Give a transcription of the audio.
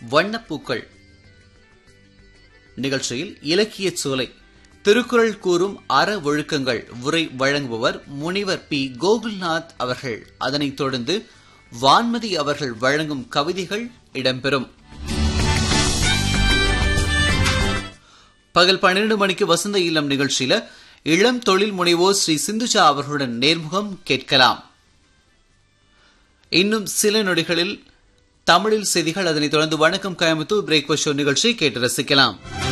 வண்ணப்பூக்கள் நிகழ்ச்சியில் இலக்கிய சோலை திருக்குறள் கூறும் அற ஒழுக்கங்கள் உரை வழங்குபவர் முனிவர் பி கோகுல்நாத் அவர்கள் அதனைத் தொடர்ந்து வான்மதி அவர்கள் வழங்கும் கவிதைகள் இடம்பெறும் பகல் பன்னிரண்டு மணிக்கு வசந்த இல்லம் நிகழ்ச்சியில இளம் தொழில் முனைவோர் ஸ்ரீ சிந்துஜா அவர்களுடன் நேர்முகம் கேட்கலாம் இன்னும் சில நொடிகளில் தமிழில் செய்திகள் அதனைத் தொடர்ந்து வணக்கம் கோயம்புத்தூர் பிரேக்ஃபாஸ்ட் ஷோ நிகழ்ச்சியை கேட்டு ரசிக்கலாம்